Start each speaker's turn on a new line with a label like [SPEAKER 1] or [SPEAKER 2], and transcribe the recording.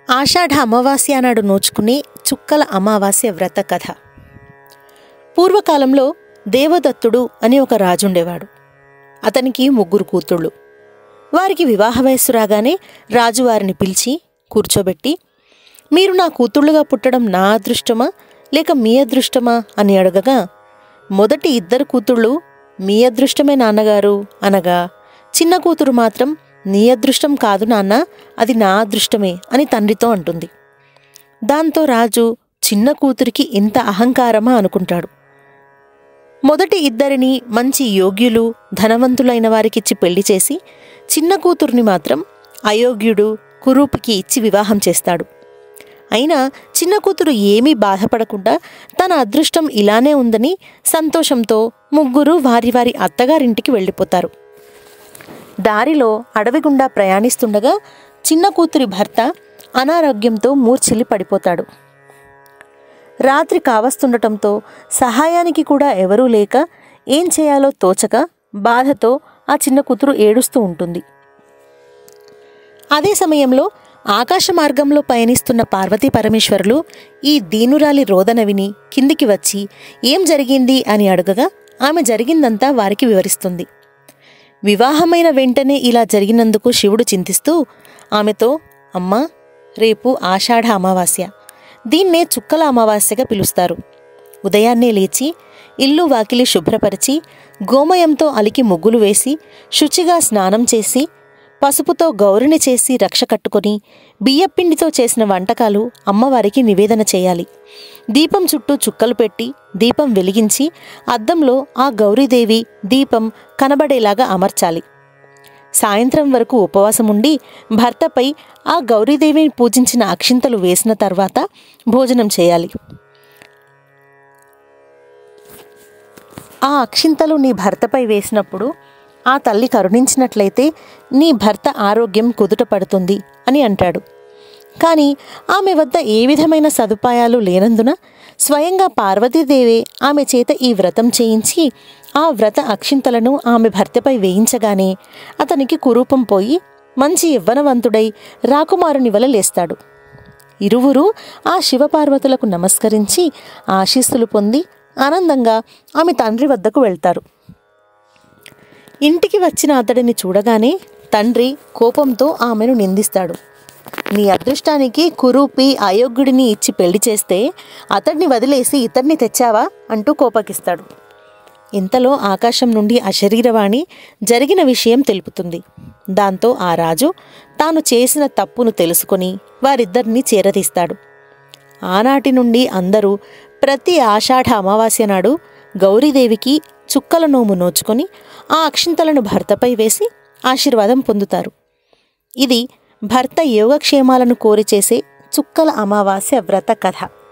[SPEAKER 1] ఆషాఢ అమావాస్య నాడు నోచుకునే చుక్కల అమావాస్య వ్రత కథ పూర్వకాలంలో దేవదత్తుడు అని ఒక రాజుండేవాడు అతనికి ముగ్గురు కూతుళ్ళు వారికి వివాహ వయస్సు రాగానే రాజు వారిని పిలిచి కూర్చోబెట్టి మీరు నా కూతుళ్ళుగా పుట్టడం నా అదృష్టమా లేక మీ అదృష్టమా అని అడగగా మొదటి ఇద్దరు కూతుళ్ళు మీ అదృష్టమే నాన్నగారు అనగా చిన్న కూతురు మాత్రం నీ అదృష్టం కాదు నాన్న అది నా అదృష్టమే అని తండ్రితో అంటుంది దాంతో రాజు చిన్న కూతురికి ఇంత అహంకారమా అనుకుంటాడు మొదటి ఇద్దరిని మంచి యోగ్యులు ధనవంతులైన వారికిచ్చి పెళ్లి చేసి చిన్న కూతుర్ని మాత్రం అయోగ్యుడు కురూపికి ఇచ్చి వివాహం చేస్తాడు అయినా చిన్న కూతురు ఏమీ బాధపడకుండా తన అదృష్టం ఇలానే ఉందని సంతోషంతో ముగ్గురు వారి వారి అత్తగారింటికి వెళ్ళిపోతారు దారిలో అడవి గుండా ప్రయాణిస్తుండగా చిన్న కూతురి భర్త అనారోగ్యంతో మూర్ఛిల్లి పడిపోతాడు రాత్రి కావస్తుండటంతో సహాయానికి కూడా ఎవరూ లేక ఏం చేయాలో తోచక బాధతో ఆ చిన్న కూతురు ఏడుస్తూ ఉంటుంది అదే సమయంలో ఆకాశ మార్గంలో పయనిస్తున్న పార్వతీ పరమేశ్వరులు ఈ దీనురాలి రోదన విని కిందికి వచ్చి ఏం జరిగింది అని అడగగా ఆమె జరిగిందంతా వారికి వివరిస్తుంది వివాహమైన వెంటనే ఇలా జరిగినందుకు శివుడు చింతిస్తూ ఆమెతో అమ్మా రేపు ఆషాఢ అమావాస్య దీన్నే చుక్కల అమావాస్యగా పిలుస్తారు ఉదయాన్నే లేచి ఇల్లు వాకిలి శుభ్రపరిచి గోమయంతో అలికి ముగ్గులు వేసి శుచిగా స్నానం చేసి పసుపుతో గౌరిని చేసి రక్ష కట్టుకొని బియ్యపిండితో చేసిన వంటకాలు అమ్మవారికి నివేదన చేయాలి దీపం చుట్టూ చుక్కలు పెట్టి దీపం వెలిగించి అద్దంలో ఆ గౌరీదేవి దీపం కనబడేలాగా అమర్చాలి సాయంత్రం వరకు ఉపవాసం ఉండి భర్తపై ఆ గౌరీదేవిని పూజించిన అక్షింతలు వేసిన తర్వాత భోజనం చేయాలి ఆ అక్షింతలు నీ భర్తపై వేసినప్పుడు ఆ తల్లి కరుణించినట్లయితే నీ భర్త ఆరోగ్యం కుదుట పడుతుంది అని అంటాడు కానీ ఆమె వద్ద ఏ విధమైన సదుపాయాలు లేనందున స్వయంగా పార్వతీదేవే ఆమె చేత ఈ వ్రతం చేయించి ఆ వ్రత అక్షింతలను ఆమె భర్తపై వేయించగానే అతనికి కురూపం పోయి మంచి యవ్వనవంతుడై రాకుమారుని వల లేస్తాడు ఇరువురు ఆ శివపార్వతులకు నమస్కరించి ఆశీస్సులు పొంది ఆనందంగా ఆమె తండ్రి వద్దకు వెళ్తారు ఇంటికి వచ్చిన అతడిని చూడగానే తండ్రి కోపంతో ఆమెను నిందిస్తాడు నీ అదృష్టానికి కురూపి అయోగ్యుడిని ఇచ్చి పెళ్లి చేస్తే అతడిని వదిలేసి ఇతడిని తెచ్చావా అంటూ కోపకిస్తాడు ఇంతలో ఆకాశం నుండి అశరీరవాణి జరిగిన విషయం తెలుపుతుంది దాంతో ఆ రాజు తాను చేసిన తప్పును తెలుసుకొని వారిద్దరినీ చేరదీస్తాడు ఆనాటి నుండి అందరూ ప్రతి ఆషాఢ అమావాస్య నాడు గౌరీదేవికి చుక్కల నోము నోచుకొని ఆ అక్షింతలను భర్తపై వేసి ఆశీర్వాదం పొందుతారు ఇది భర్త యోగక్షేమాలను కోరి చేసే చుక్కల అమావాస్య వ్రత కథ